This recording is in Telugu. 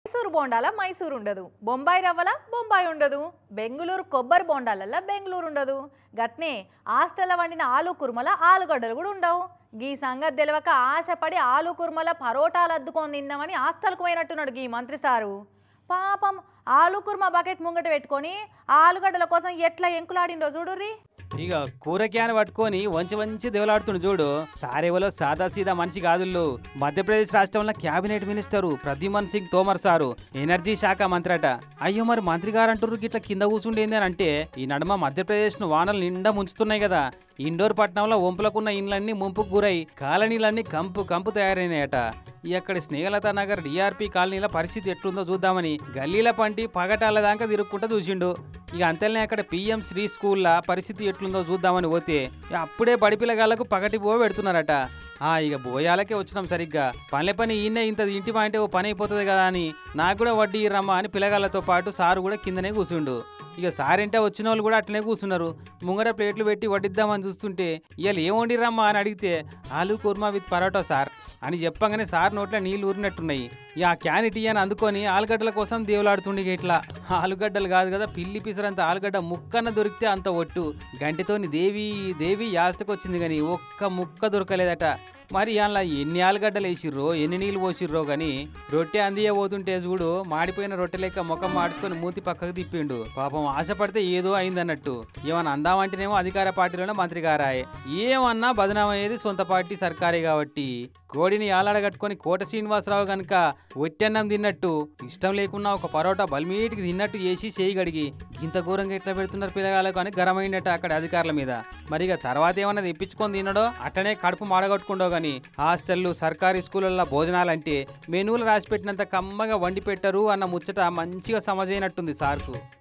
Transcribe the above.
మైసూరు బోండాల మైసూరు ఉండదు బొంబాయి రవ్వల బొంబాయి ఉండదు బెంగుళూరు కొబ్బరి బోండాలల్లో బెంగళూరు ఉండదు గట్నే హాస్టల్లో వండిన ఆలు కుర్మల ఆలుగడ్డలు కూడా ఉండవు గీ సంగతి తెలియక ఆశపడి ఆలు కుర్మల పరోటాలు అద్దుకొని తిందామని హాస్టల్కు పోయినట్టున్నాడు గీ మంత్రి సారు పాపం ఆలు కుర్మ బకెట్ ముంగట పెట్టుకొని ఆలుగడ్డల కోసం ఎట్లా ఎంకులాడిండో చూడుర్రి ఇక కూర క్యాన్ పట్టుకొని వంచి వంచి దేవులాడుతుండు చూడు సారేవలో సాదా సీదా మనిషి కాదుళ్ళు మధ్యప్రదేశ్ రాష్ట్రంలో cabinet minister Pradyuman Singh Tomar sir energy శాఖ మంత్రి అట అయ్యో మరి మంత్రి గారు అంటుర్రు గిట్ల కింద కూర్చుండేంది అని అంటే ఈ నడుమ మధ్యప్రదేశ్ను వానలు నిండా ముంచుతున్నాయి కదా ఇండోర్ పట్టణంలో వంపులకున్న ఇండ్లన్నీ ముంపుకు గురై కాలనీలన్నీ కంపు కంపు తయారైనాయట ఈ అక్కడి స్నేహలత నగర్ డిఆర్పి కాలనీల పరిస్థితి ఎట్లుందో చూద్దామని గల్లీల పంటి పగటాల దాకా తిరుక్కుంటూ చూసిండు ఇక అంతేనే అక్కడ పిఎం శ్రీ స్కూల్లో పరిస్థితి ఎట్లుందో చూద్దామని పోతే ఇక అప్పుడే బడిపిల్లగాళ్ళకు పగటి పో పెడుతున్నారట ఆ ఇక బోయాలకే వచ్చినాం సరిగ్గా పనిలే పని ఈయనే ఇంత ఇంటి మా అంటే ఓ పని అయిపోతుంది కదా అని నాకు కూడా వడ్డీ రమ్మా అని పిల్లగాళ్ళతో పాటు సారు కూడా కిందనే కూర్చుండు ఇక సారింటే వచ్చిన వాళ్ళు కూడా అట్లనే కూర్చున్నారు ముంగట ప్లేట్లు పెట్టి వడ్డిద్దామని చూస్తుంటే ఇవాళ ఏం వండిరమ్మా అని అడిగితే ఆలు కుర్మా విత్ పరోటా సార్ అని చెప్పగానే సార్ నోట్లో నీళ్ళు ఊరినట్టున్నాయి ఇక ఆ క్యాన్ ఇటీ అని అందుకొని ఆలుగడ్డల కోసం దేవులాడుతుండే ఇక ఇట్లా ఆలుగడ్డలు కాదు కదా పిల్లి పిసరంత ఆలుగడ్డ ముక్కన్న దొరికితే అంత ఒట్టు గంటతోని దేవి దేవి యాస్తకు వచ్చింది కానీ ఒక్క ముక్క దొరకలేదట మరి అందులో ఎన్ని ఆలుగడ్డలు వేసిర్రో ఎన్ని నీళ్ళు పోసిర్రో కానీ రొట్టె అందియ పోతుంటే చూడు మాడిపోయిన రొట్టె లెక్క ముఖం మార్చుకొని మూతి పక్కకు తిప్పిండు పాపం ఆశపడితే ఏదో అయిందన్నట్టు ఏమన్నా అందామంటేనేమో అధికార పార్టీలోనే మంత్రి గారాయే ఏమన్నా బదనామయ్యేది సొంత పార్టీ సర్కారే కాబట్టి కోడిని ఆలాడగట్టుకొని కోట శ్రీనివాసరావు గనుక ఒట్టన్నం తిన్నట్టు ఇష్టం లేకున్నా ఒక పరోటా బల్మీటికి తిన్నట్టు చేసి చేయి గడిగి ఇంత ఘోరంగా ఎట్లా పెడుతున్నారు పిల్లగాళ్ళకు అని గరమైనట్టు అక్కడ అధికారుల మీద మరి ఇక తర్వాత ఏమన్నా తెప్పించుకొని తినడో అట్టనే కడుపు మాడగొట్టుకుండో గాని హాస్టళ్ళు సర్కారీ స్కూళ్ళల్లో భోజనాలంటే మెనూలు రాసి పెట్టినంత కమ్మగా వండి పెట్టరు అన్న ముచ్చట మంచిగా సమజైనట్టుంది సార్కు